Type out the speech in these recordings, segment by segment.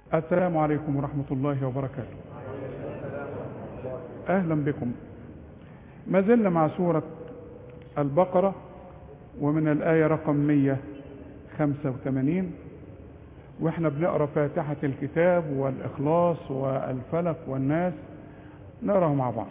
السلام عليكم ورحمة الله وبركاته أهلا بكم ما زلنا مع سورة البقرة ومن الآية رقم 185 واحنا بنقرا فاتحة الكتاب والإخلاص والفلق والناس نقراها مع بعض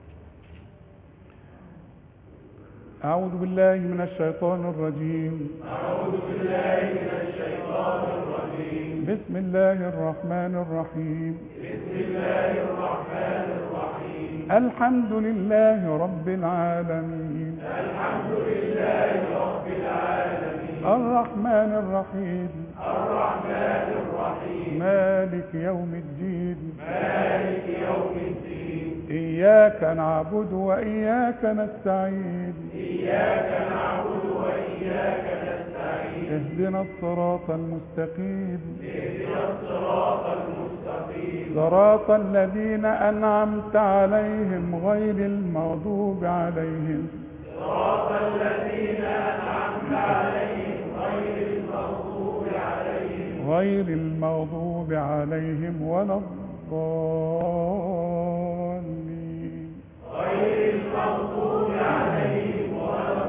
أعوذ بالله من الشيطان الرجيم أعوذ بالله من الشيطان الرجيم بسم الله الرحمن الرحيم بسم الله الرحمن الرحيم الحمد لله رب العالمين الحمد لله رب العالمين الرحمن الرحيم الرحمن الرحيم مالك يوم الدين مالك يوم الدين إياك نعبد وإياك نستعين إياك نعبد وإياك نستعين اهدنا الصراط المستقيم اهدنا الصراط المستقيم صراط الذين أنعمت عليهم غير المغضوب عليهم صراط الذين أنعمت عليهم غير المغضوب عليهم غير المغضوب عليهم ولا الضالين غير المغضوب عليهم ولا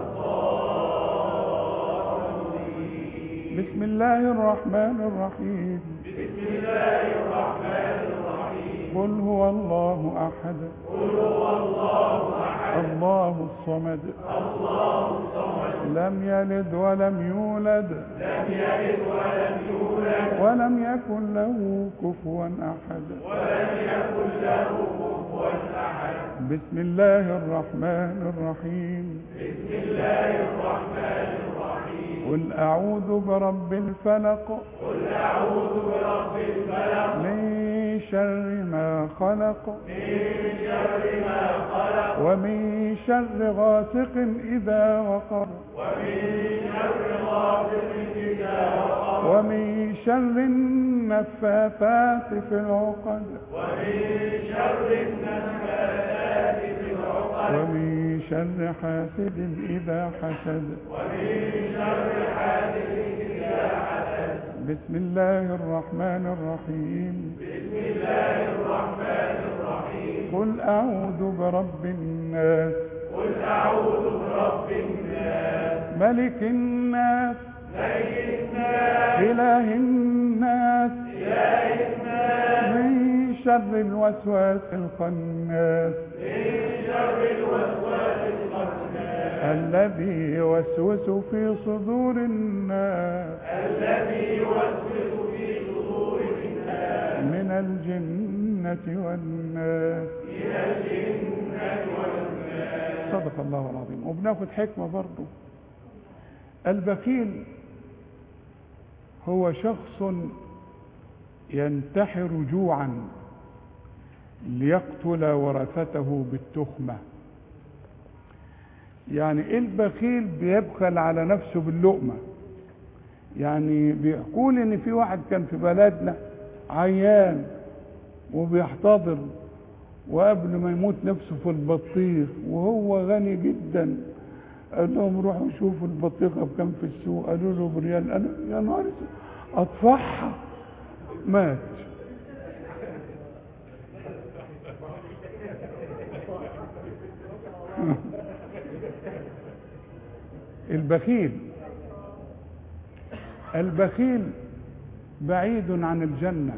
بسم الله الرحمن الرحيم بسم الله الرحمن الرحيم قل هو الله أحد قل هو الله أحد الله الصمد الله الصمد لم يلد ولم يولد لم يلد ولم يولد ولم يكن له كفوا أحد ولم يكن له كفوا أحد بسم الله الرحمن الرحيم بسم الله الرحمن الرحيم قل أعوذ برب الفلق قل أعوذ برب الفلق من شر ما خلق من شر ما خلق ومن شر غاسق إذا وقر ومن شر غاسق إذا وقب ومن شر النفاثات في العقد ومن شر النفاثات في العقد ومن شر حاسد إذا حسد ومن شر حاسد إذا حسد بسم الله الرحمن الرحيم بسم الله الرحمن الرحيم قل أعوذ برب الناس قل أعوذ برب الناس ملك الناس ملك الناس إله الناس إله الناس من شر الوسواس الخناس من شر الوسواس الخناس الذي يوسوس في صدور الناس الذي يوسوس في صدور الناس من الجنة والناس من الجنة والناس صدق الله العظيم وبناخد حكمة برضه البخيل هو شخص ينتحر جوعا ليقتل ورثته بالتخمة يعني البخيل بيبخل على نفسه باللقمة يعني بيقول ان في واحد كان في بلدنا عيان وبيحتضر وقبل ما يموت نفسه في البطيخ وهو غني جدا قال لهم روحوا شوفوا البطيخه بكام في السوق قالوا له بريال انا يا نهار أسود، اطفحها مات البخيل البخيل بعيد عن الجنه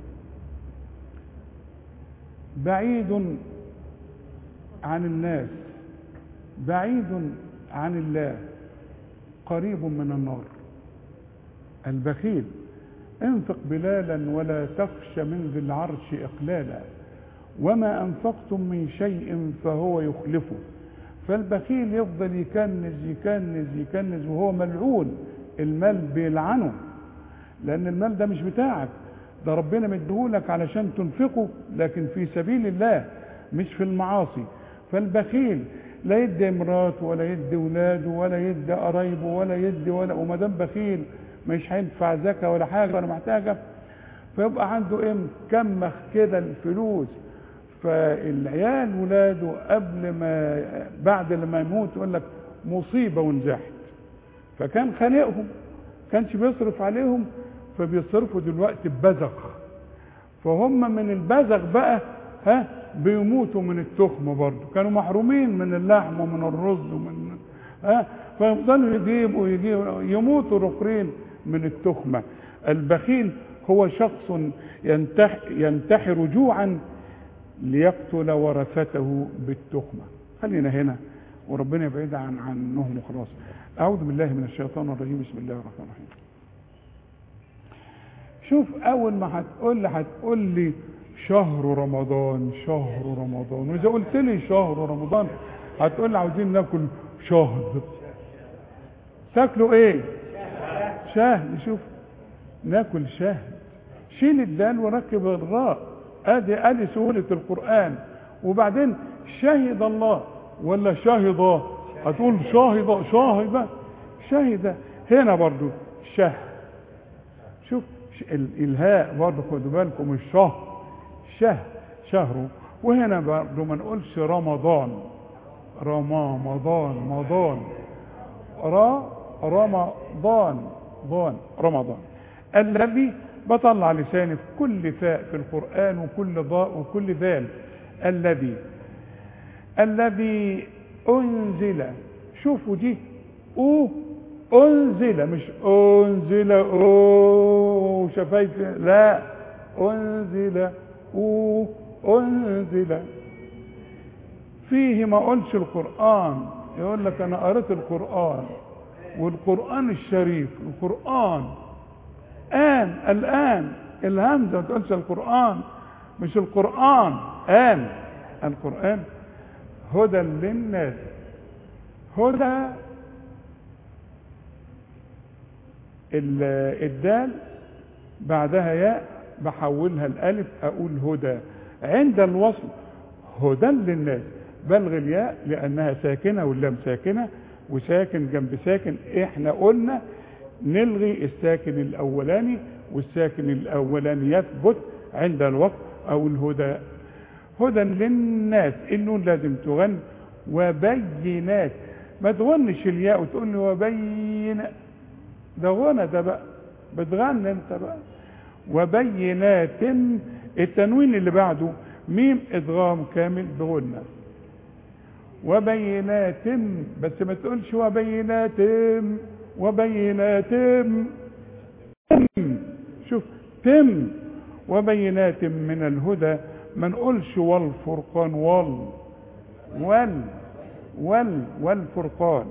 بعيد عن الناس بعيد عن الله قريب من النار البخيل انفق بلالا ولا تخش من ذي العرش اقلالا وما انفقتم من شيء فهو يخلفه فالبخيل يفضل يكنز يكنز يكنز وهو ملعون المال بيلعنه لان المال ده مش بتاعك ده ربنا مديهولك علشان تنفقه لكن في سبيل الله مش في المعاصي فالبخيل لا يدي مراته ولا يدي ولاده ولا يدي قرايبه ولا يدي ولا وما دام بخيل مش هيدفع زكاه ولا حاجه ولا محتاجه فيبقى عنده ايه مكمخ كده الفلوس فالعيال ولاده قبل ما بعد لما يموت يقول لك مصيبه ونزحت فكان خانقهم كانش بيصرف عليهم فبيصرفوا دلوقتي ببذخ فهم من البزغ بقى ها بيموتوا من التخم برضه كانوا محرومين من اللحم ومن الرز ومن ها فيفضلوا يجيبوا يجيبوا يموتوا رقرين من التخمة البخيل هو شخص ينتح ينتحر جوعا ليقتل ورثته بالتخمة خلينا هنا وربنا يبعد عن عنهم وخلاص أعوذ بالله من الشيطان الرجيم بسم الله الرحمن الرحيم شوف أول ما هتقول لي هتقول لي شهر رمضان شهر رمضان وإذا قلت لي شهر رمضان هتقول لي عاوزين ناكل شهد تاكلوا ايه شهد شوف ناكل شهد شيل الدال وركب الراء ادي ادي سهولة القرآن وبعدين شهد الله ولا شهد هتقول شاهد شاهد شهد هنا برضو شه شوف الالهاء برضو خدوا بالكم الشهر شه شهره وهنا برضو ما نقولش رمضان رمضان مضان را رمضان ضان رمضان الذي بطلع لساني في كل فاء في القرآن وكل ضاء وكل ذال الذي الذي أنزل شوفوا دي أو أنزل مش أنزل أو شفايف لا أنزل أو أنزل فيه ما قلش القرآن يقول لك أنا قريت القرآن والقرآن الشريف القرآن آن الآن الهمزة ما تقولش القرآن مش القرآن آن القرآن هدى للناس هدى الدال بعدها ياء بحولها الالف اقول هدى عند الوصل هدى للناس بلغ الياء لانها ساكنه واللام ساكنه وساكن جنب ساكن احنا قلنا نلغي الساكن الاولاني والساكن الاولاني يثبت عند الوقت او الهدى هدى للناس النون لازم تغن وبينات ما تغنش الياء وتقول لي وبين ده غنى ده بقى بتغني انت بقى وبينات التنوين اللي بعده ميم ادغام كامل بغنى وبينات بس ما تقولش وبينات وبينات شوف تم وبينات من الهدى ما نقولش والفرقان وال وال وال والفرقان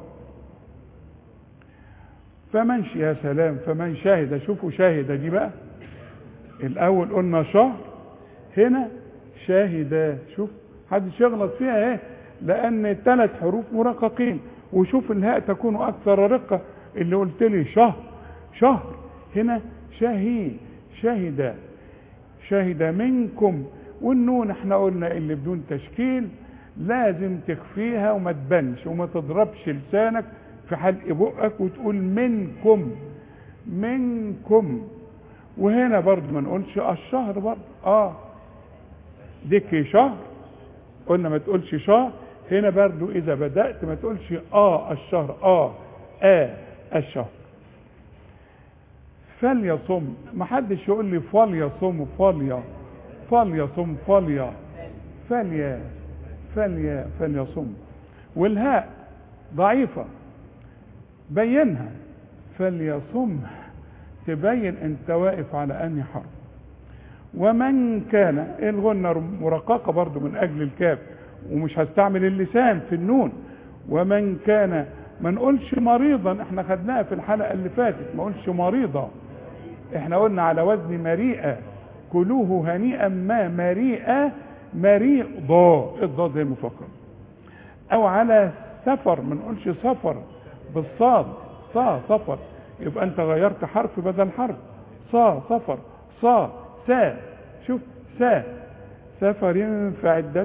فمن يا سلام فمن شاهد شوفوا شاهد دي بقى الاول قلنا شهر هنا شاهد شوف حدش يغلط فيها ايه لان ثلاث حروف مرققين وشوف الهاء تكون اكثر رقه اللي قلت لي شهر شهر هنا شهي شهد شهد منكم والنون احنا قلنا اللي بدون تشكيل لازم تخفيها وما تبانش وما تضربش لسانك في حلق بقك وتقول منكم منكم وهنا برضه ما نقولش الشهر برضه اه ديك شهر قلنا ما تقولش شهر هنا برضه اذا بدأت ما تقولش اه الشهر اه اه الشهر فليصم ما حدش يقول لي فليصم فليا فليصم فليا فليا فليا فليصم والهاء ضعيفة بينها فليصم تبين انت واقف على انهي حرف ومن كان الغنة مرققة برضو من اجل الكاف ومش هستعمل اللسان في النون ومن كان ما نقولش مريضا احنا خدناها في الحلقة اللي فاتت ما نقولش مريضة احنا قلنا على وزن مريئة كلوه هنيئا ما مريئة مريضة الضاد هي المفخمة او على سفر ما نقولش سفر بالصاد صا سفر يبقى انت غيرت حرف بدل حرف صا سفر صا سا شوف سا سفر فعدة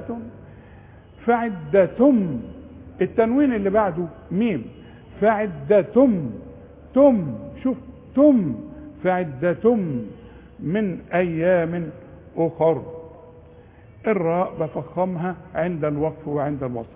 فعدة التنوين اللي بعده ميم فعدة تم شوف تم فعدة من أيام أخر الراء بفخمها عند الوقف وعند الوصف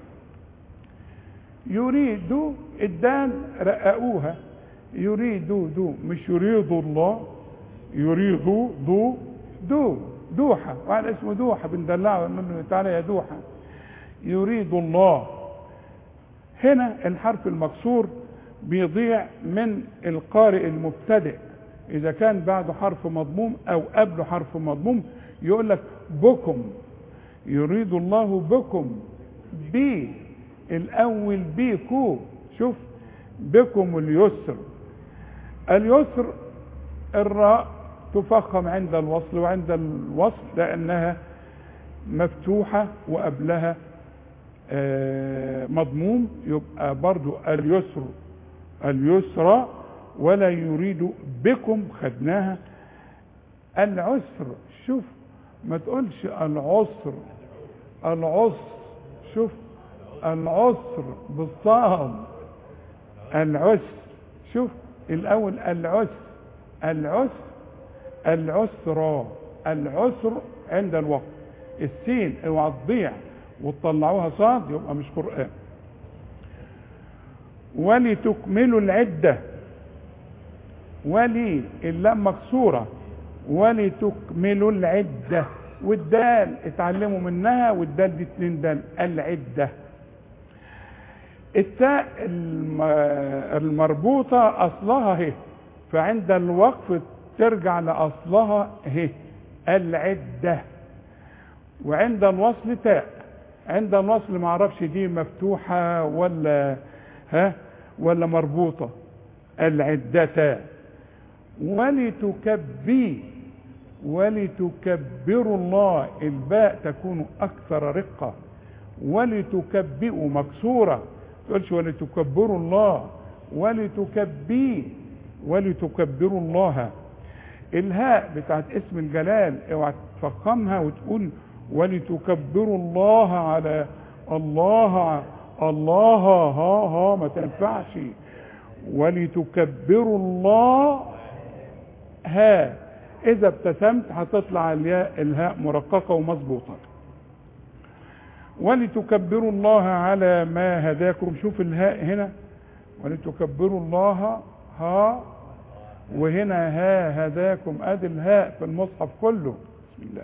يريد الدال رققوها يريد دو مش يريد الله يريد دو دو دوحة واحد اسمه دوحة بندلعه منه تعالى يا دوحة يريد الله هنا الحرف المكسور بيضيع من القارئ المبتدئ اذا كان بعده حرف مضموم او قبله حرف مضموم يقول لك بكم يريد الله بكم بي الاول بيكو شوف بكم اليسر اليسر الراء تفخم عند الوصل وعند الوصل لانها مفتوحة وقبلها آه، مضموم يبقى برضو اليسر اليسرى ولا يريد بكم خدناها العسر شوف ما تقولش العسر العسر شوف العسر بالصاد العسر شوف الاول العسر العسر العسرى العسر عند الوقت السين اوعى تضيع وتطلعوها صاد يبقى مش قرآن ولتكملوا العدة ولي اللام مكسورة ولتكملوا العدة والدال اتعلموا منها والدال دي اتنين دال العدة التاء الم- المربوطة أصلها هي فعند الوقف ترجع لأصلها هي العدة وعند الوصل تاء عند الوصل ما اعرفش دي مفتوحة ولا ها ولا مربوطة العدة ولتكبي ولتكبروا الله الباء تكون أكثر رقة ولتكبئوا مكسورة تقولش ولتكبروا الله ولتكبي ولتكبروا الله الهاء بتاعت اسم الجلال اوعى تفخمها وتقول ولتكبروا الله على الله الله ها ها ما تنفعش ولتكبروا الله ها اذا ابتسمت هتطلع الياء الهاء مرققه ومظبوطه ولتكبروا الله على ما هداكم شوف الهاء هنا ولتكبروا الله ها وهنا ها هداكم ادي الهاء في المصحف كله بسم الله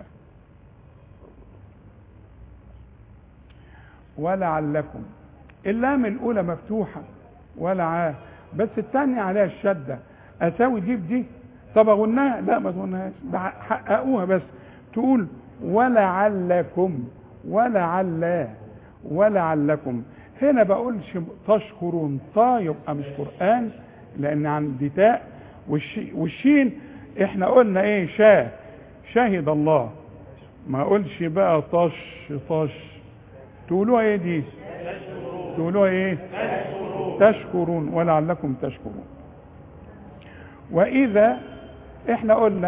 ولعلكم اللام الاولى مفتوحه ولعاه بس الثانيه عليها الشده اساوي دي بدي طب اغناها لا ما تغناهاش ده حققوها بس تقول ولعلكم ولعل ولعلكم هنا بقولش تشكرون طا يبقى مش قران لان عندي تاء والشي والشين احنا قلنا ايه شاه شهد الله ما اقولش بقى طش طش تقولوها ايه دي تقولوها ايه تشكرون ولعلكم تشكرون واذا احنا قلنا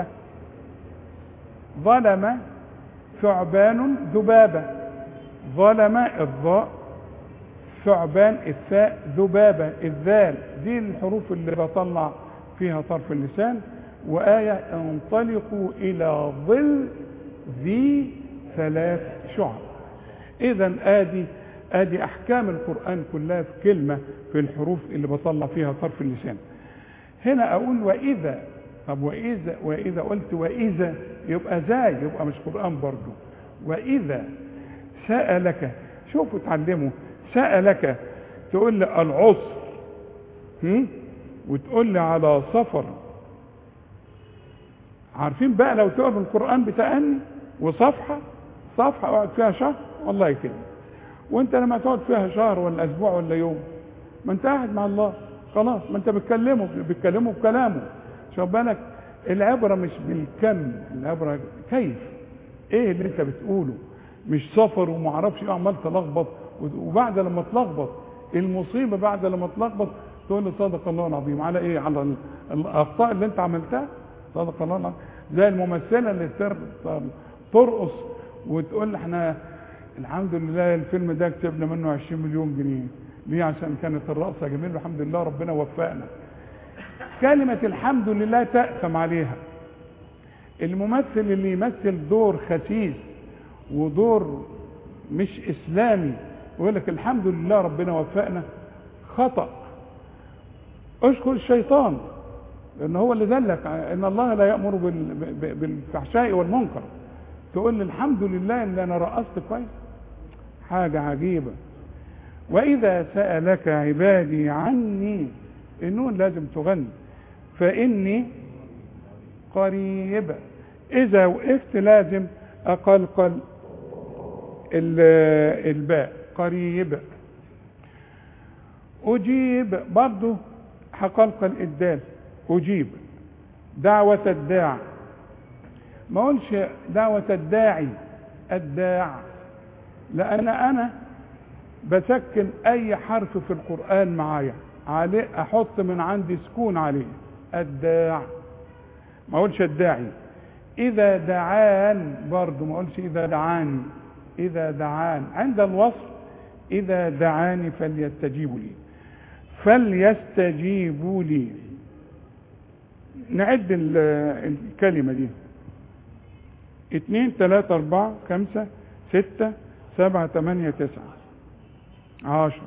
ظلم ثعبان ذبابة ظلم الضاء ثعبان الثاء ذبابة الذال دي الحروف اللي بطلع فيها طرف اللسان وآية انطلقوا إلى ظل ذي ثلاث شعب إذا آدي آدي أحكام القرآن كلها في كلمة في الحروف اللي بطلع فيها طرف اللسان هنا أقول وإذا طب وإذا وإذا قلت وإذا يبقى زاي يبقى مش قرآن برضه وإذا سألك شوفوا اتعلموا سألك تقول لي العسر هم؟ وتقول لي على سفر عارفين بقى لو تقرا القرآن بتأني وصفحة صفحة اقعد فيها شهر والله كده وانت لما تقعد فيها شهر ولا اسبوع ولا يوم ما انت قاعد مع الله خلاص ما انت بتكلمه بتكلمه بكلامه شوف بالك العبرة مش بالكم العبرة كيف ايه اللي انت بتقوله مش سفر وما اعرفش ايه عمال تلخبط وبعد لما تلخبط المصيبة بعد لما تلخبط تقول لي صدق الله العظيم على ايه على ال- الاخطاء اللي انت عملتها صدق الله العظيم زي الممثلة اللي تر- ترقص وتقول احنا الحمد لله الفيلم ده كسبنا منه 20 مليون جنيه ليه عشان كانت الرقصة جميلة الحمد لله ربنا وفقنا كلمة الحمد لله تأثم عليها الممثل اللي يمثل دور خسيس ودور مش إسلامي ويقول لك الحمد لله ربنا وفقنا خطأ اشكر الشيطان لأن هو اللي دلك ان الله لا يأمر بال- ب- بالفحشاء والمنكر تقول لي الحمد لله ان انا رقصت كويس حاجة عجيبة واذا سألك عبادي عني النون لازم تغني فاني قريب اذا وقفت لازم اقلقل ال- الباء قريب اجيب برضه هقلقل الدال اجيب دعوة الداع ما اقولش دعوة الداعي الداع لان انا بسكن اي حرف في القرآن معايا عليه احط من عندي سكون عليه الداع ما اقولش الداعي اذا دعان برضه ما اقولش اذا دعاني اذا دعان عند الوصف اذا دعاني فليستجيبوا لي فليستجيبوا لي نعد ال- الكلمة دي اتنين تلاتة اربعة خمسة ستة سبعة تمانية تسعة عشرة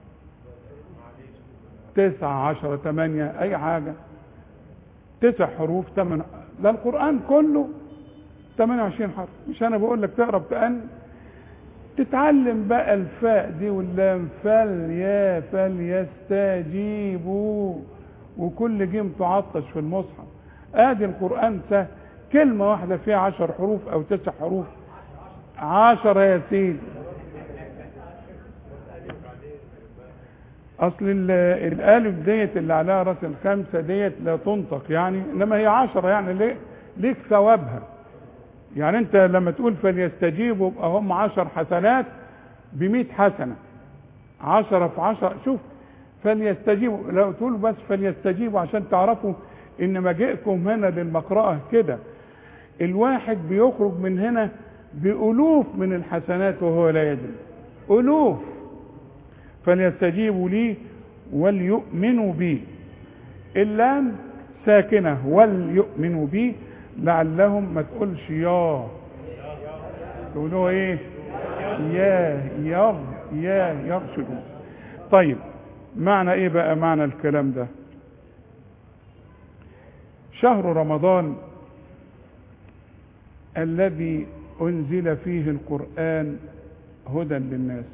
تسعة عشرة تمانية اي حاجة تسع حروف تمن ده القرآن كله 28 حرف مش انا بقول لك تقرا بتأني تتعلم بقى الفاء دي واللام فليا فليستجيبوا وكل جيم تعطش في المصحف ادي القرآن سهل كلمة واحدة فيها عشر حروف او تسع حروف عشرة يا سيدي اصل ال- الالف ديت اللي عليها راس الخمسة ديت لا تنطق يعني انما هي عشرة يعني ليه ليك ثوابها يعني انت لما تقول فليستجيبوا يبقى هم عشر حسنات بمئة حسنة عشرة في عشرة شوف فليستجيبوا لو تقول بس فليستجيبوا عشان تعرفوا ان مجيئكم هنا للمقرأة كده الواحد بيخرج من هنا بألوف من الحسنات وهو لا يدري ألوف فليستجيبوا لي وليؤمنوا بي اللام ساكنة وليؤمنوا بي لعلهم ما تقولش يا تقولوا ايه يا يغ يا يرشدون طيب معنى ايه بقى معنى الكلام ده شهر رمضان الذي انزل فيه القرآن هدى للناس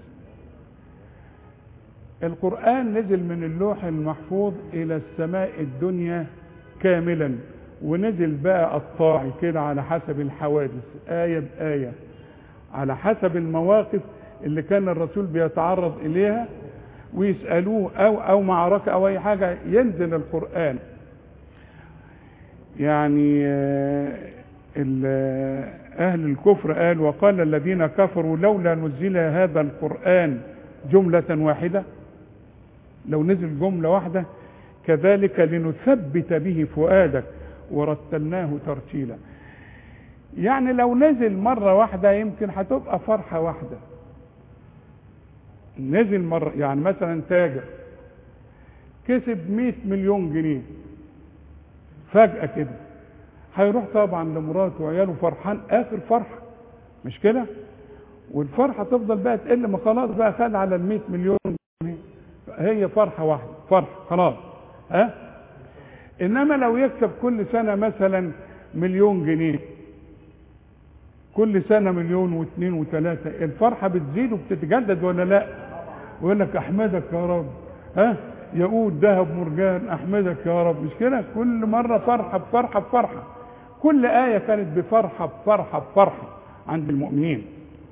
القرآن نزل من اللوح المحفوظ إلى السماء الدنيا كاملا ونزل بقى قطاعي كده على حسب الحوادث آية بآية على حسب المواقف اللي كان الرسول بيتعرض إليها ويسألوه أو أو معركة أو أي حاجة ينزل القرآن يعني آه، ال- آه، أهل الكفر قال وقال الذين كفروا لولا نزل هذا القرآن جملة واحدة لو نزل جملة واحدة كذلك لنثبت به فؤادك ورتلناه ترتيلا يعني لو نزل مرة واحدة يمكن هتبقى فرحة واحدة نزل مرة يعني مثلا تاجر كسب 100 مليون جنيه فجأة كده هيروح طبعا لمراته وعياله فرحان اخر فرحة مش كده والفرحة تفضل بقى تقل ما خلاص بقى خد على ال 100 مليون جنيه هي فرحة واحدة فرحة خلاص ها انما لو يكسب كل سنة مثلا مليون جنيه كل سنة مليون واثنين وثلاثة الفرحة بتزيد وبتتجدد ولا لا ويقول لك احمدك يا رب ها يقول ذهب مرجان احمدك يا رب مش كده كل مرة فرحة بفرحة بفرحة كل آية كانت بفرحة بفرحة بفرحة عند المؤمنين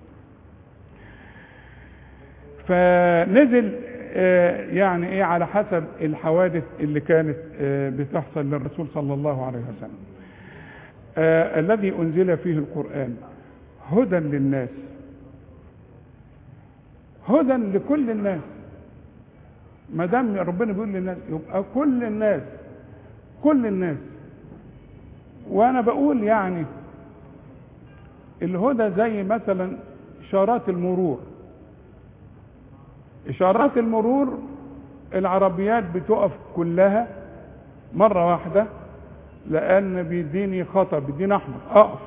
فنزل آه، يعني ايه على حسب الحوادث اللي كانت آه، بتحصل للرسول صلى الله عليه وسلم آه، الذي انزل فيه القرآن هدى للناس هدى لكل الناس ما دام ربنا بيقول للناس يبقى كل الناس كل الناس وانا بقول يعني الهدى زي مثلا اشارات المرور اشارات المرور العربيات بتقف كلها مرة واحدة لان بيديني خطر بيديني احمر اقف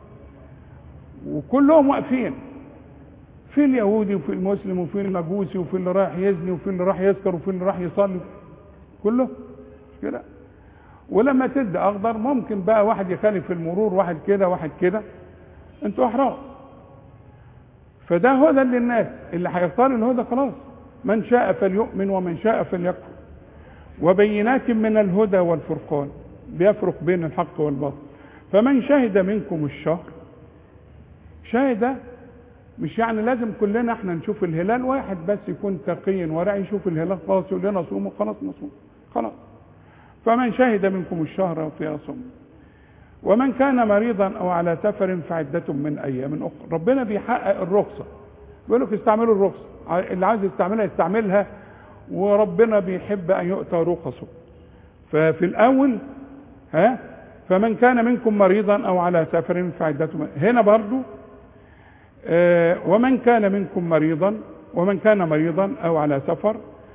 وكلهم واقفين في اليهودي وفي المسلم وفي المجوسي وفي اللي رايح يزني وفي اللي رايح يسكر وفي اللي رايح يصلي كله مش كده ولما تدي اخضر ممكن بقى واحد يخالف في المرور واحد كده واحد كده انتوا احرار فده هدى للناس اللي هيختار الهدى خلاص من شاء فليؤمن ومن شاء فليكفر وبينات من الهدى والفرقان بيفرق بين الحق والباطل فمن شهد منكم الشهر شهد مش يعني لازم كلنا احنا نشوف الهلال واحد بس يكون تقي ورعي يشوف الهلال خلاص يقول لنا صوموا خلاص نصوم خلاص فمن شهد منكم الشهر فليصم ومن كان مريضا او على سفر فعدة من ايام اخرى ربنا بيحقق الرخصة بيقول لك استعملوا الرخصة اللي عايز يستعملها يستعملها وربنا بيحب ان يؤتى رخصه ففي الاول ها فمن كان منكم مريضا او على سفر فعدة من هنا برضو آه ومن كان منكم مريضا ومن كان مريضا او على سفر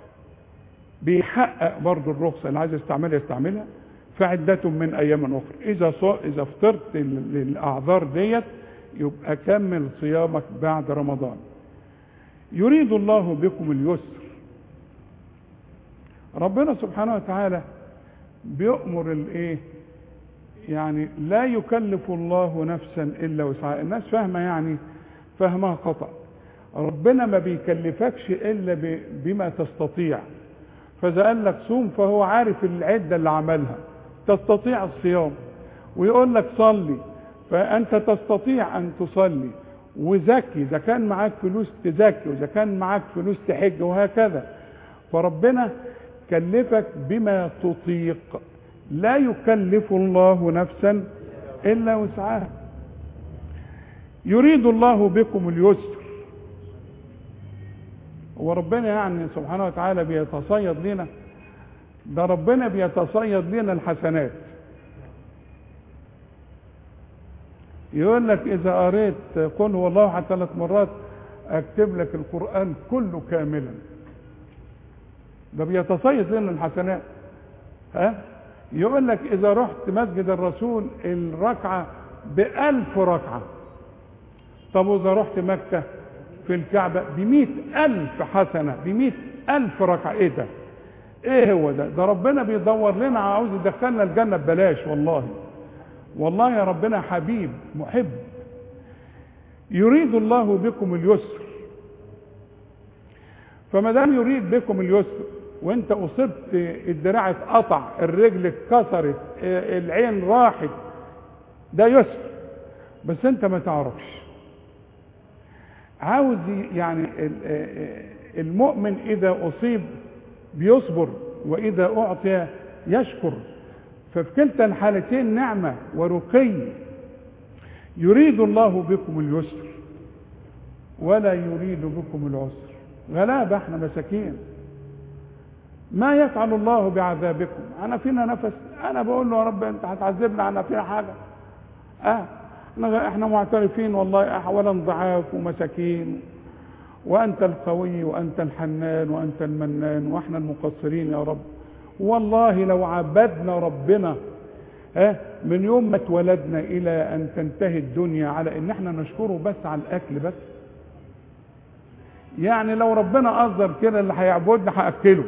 بيحقق برضو الرخصة اللي عايز يستعملها يستعملها فعدة من أيام أخرى إذا صو... إذا فطرت الأعذار ديت يبقى كمل صيامك بعد رمضان يريد الله بكم اليسر ربنا سبحانه وتعالى بيأمر الايه يعني لا يكلف الله نفسا الا وسعها الناس فاهمه يعني فهمها خطأ ربنا ما بيكلفكش الا ب... بما تستطيع فاذا قال لك صوم فهو عارف العده اللي عملها تستطيع الصيام ويقول لك صلي فانت تستطيع ان تصلي وزكي اذا كان معاك فلوس تزكي واذا كان معاك فلوس تحج وهكذا فربنا كلفك بما تطيق لا يكلف الله نفسا الا وسعها يريد الله بكم اليسر وربنا يعني سبحانه وتعالى بيتصيد لنا ده ربنا بيتصيد لنا الحسنات يقول لك اذا قريت قل هو الله احد ثلاث مرات اكتب لك القران كله كاملا ده بيتصيد لنا الحسنات ها يقول لك اذا رحت مسجد الرسول الركعه بألف ركعه طب واذا رحت مكه في الكعبه بمئة ألف حسنه بمئة ألف ركعه ايه ده ايه هو ده ده ربنا بيدور لنا عاوز يدخلنا الجنه ببلاش والله والله يا ربنا حبيب محب يريد الله بكم اليسر فما دام يريد بكم اليسر وانت اصبت الدراع اتقطع الرجل اتكسرت العين راحت ده يسر بس انت ما تعرفش عاوز يعني المؤمن اذا اصيب بيصبر واذا اعطي يشكر ففي كلتا الحالتين نعمه ورقي يريد الله بكم اليسر ولا يريد بكم العسر غلابه احنا مساكين ما يفعل الله بعذابكم انا فينا نفس انا بقول له يا رب انت هتعذبنا انا فينا حاجه اه احنا معترفين والله اولا ضعاف ومساكين وانت القوي وانت الحنان وانت المنان واحنا المقصرين يا رب والله لو عبدنا ربنا اه من يوم ما اتولدنا الى ان تنتهي الدنيا على ان احنا نشكره بس على الاكل بس يعني لو ربنا قدر كده اللي هيعبدنا هاكله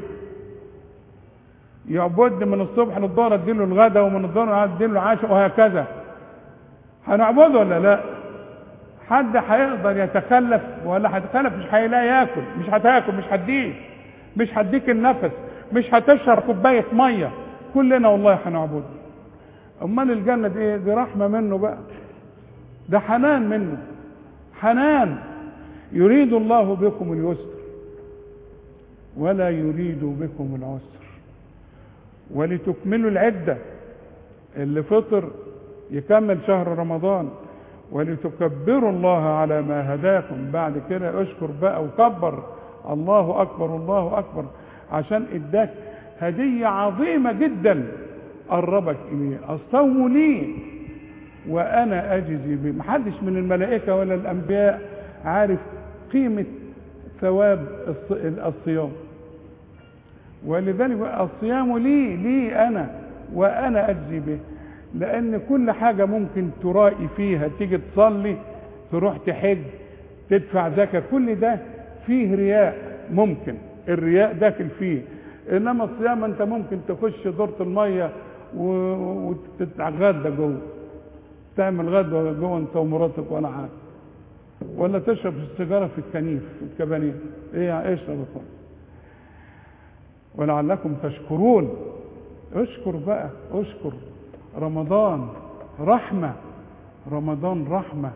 يعبدني من الصبح للظهر اديله الغداء ومن الظهر اديله العشاء وهكذا هنعبده ولا لا حد هيقدر يتخلف ولا هيتخلف مش هيلاقي ياكل مش هتاكل مش هديك مش هديك النفس مش هتشرب كوبايه ميه كلنا والله هنعبده امال الجنه دي ايه دي رحمه منه بقى ده حنان منه حنان يريد الله بكم اليسر ولا يريد بكم العسر ولتكملوا العده اللي فطر يكمل شهر رمضان ولتكبروا الله على ما هداكم بعد كده اشكر بقى وكبر الله اكبر الله اكبر عشان اداك هدية عظيمة جدا قربك اليه الصوم لي وانا اجزي به محدش من الملائكة ولا الانبياء عارف قيمة ثواب الصيام ولذلك الصيام لي لي انا وانا اجزي به لان كل حاجه ممكن ترائي فيها تيجي تصلي تروح تحج تدفع زكاه كل ده فيه رياء ممكن الرياء داخل فيه انما الصيام انت ممكن تخش دورة الميه وتتغدى جوه تعمل غدوة جوه انت ومراتك وانا عارف ولا تشرب السيجارة في الكنيف في الكبانيه ايه اشرب الطرف ولعلكم تشكرون اشكر بقى اشكر رمضان رحمة رمضان رحمة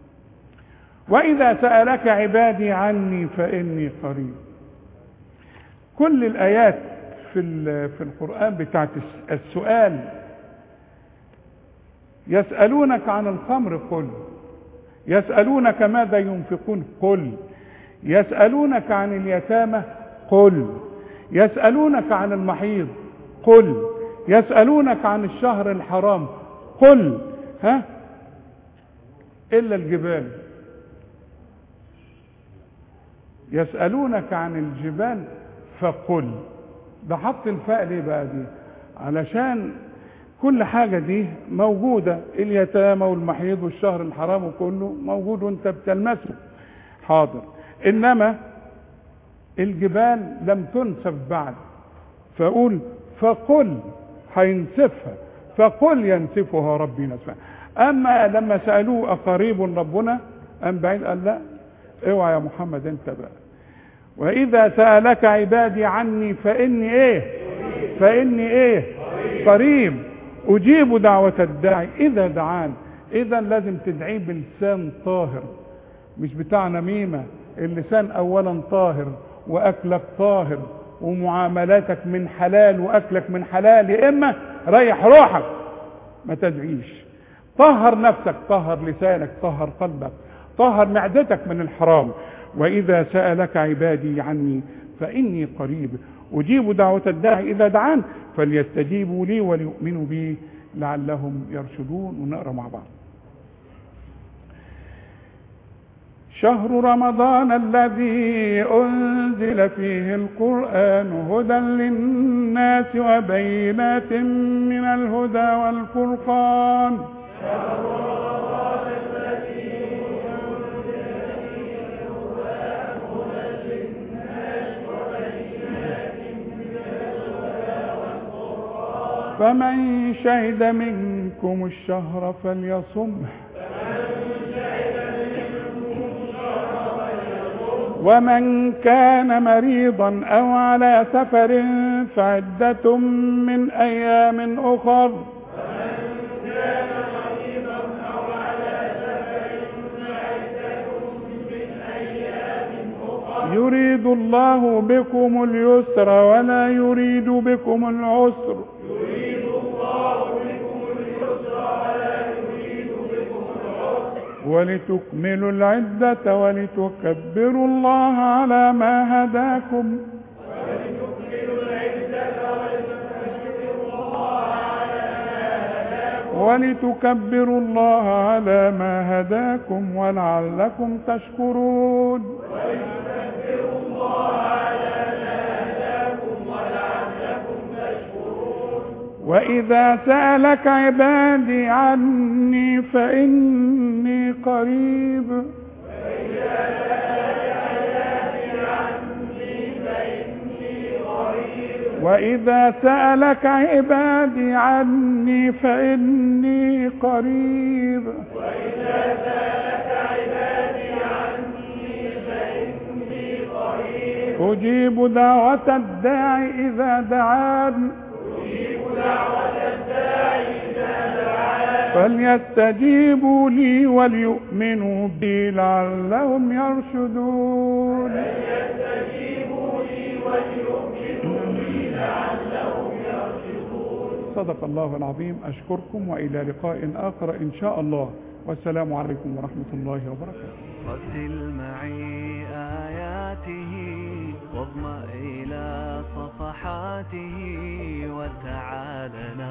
وإذا سألك عبادي عني فإني قريب كل الآيات في في القرآن بتاعت السؤال يسألونك عن الخمر قل يسألونك ماذا ينفقون قل يسألونك عن اليتامى قل يسألونك عن المحيض قل يسألونك عن الشهر الحرام قل ها إلا الجبال يسألونك عن الجبال فقل ده حط الفاء ليه بقى دي علشان كل حاجة دي موجودة اليتامى والمحيض والشهر الحرام وكله موجود وانت بتلمسه حاضر انما الجبال لم تنسف بعد فاقول فقل هينسفها فقل ينسفها ربي نسفا اما لما سالوه اقريب ربنا ام بعيد قال لا اوعى يا محمد انت بقى واذا سالك عبادي عني فاني ايه فاني ايه قريب اجيب دعوه الداعي اذا دعان اذا لازم تدعيه بلسان طاهر مش بتاع نميمه اللسان اولا طاهر واكلك طاهر ومعاملاتك من حلال واكلك من حلال يا اما ريح روحك ما تدعيش طهر نفسك طهر لسانك طهر قلبك طهر معدتك من الحرام واذا سالك عبادي عني فاني قريب اجيب دعوه الداعي اذا دعان فليستجيبوا لي وليؤمنوا بي لعلهم يرشدون ونقرا مع بعض شهر رمضان الذي أنزل فيه القرآن هدى للناس وبينات من الهدى والفرقان شهر رمضان الذي أنزل فيه القرآن هدى للناس وبينات من الهدى والفرقان فمن شهد منكم الشهر فليصمه ومن كان مريضا او على سفر فعدة من ايام اخر يريد الله بكم اليسر ولا يريد بكم العسر يريد الله بكم اليسر ولا يريد بكم العسر ولتكملوا العدة ولتكبروا الله على ما هداكم ولتكملوا العدة ولتكبروا الله على ما هداكم ولتكبروا الله على ما هداكم ولعلكم تشكرون ولتكبروا الله على ما هداكم ولعلكم تشكرون وإذا سألك عبادي عني فإني قريب وإذا سألك عبادي عني فإني قريب وإذا سألك عبادي عني فإني قريب وإذا سألك عبادي عني فإني قريب أجيب دعوة الداعي إذا دعان أجيب دعوة الداعي إذا دعان فليستجيبوا لي وليؤمنوا بي لعلهم يرشدون فليستجيبوا لي وليؤمنوا بي لعلهم يرشدون صدق الله العظيم أشكركم وإلى لقاء آخر إن شاء الله والسلام عليكم ورحمة الله وبركاته رتل معي آياته واضمأ إلى صفحاته وتعال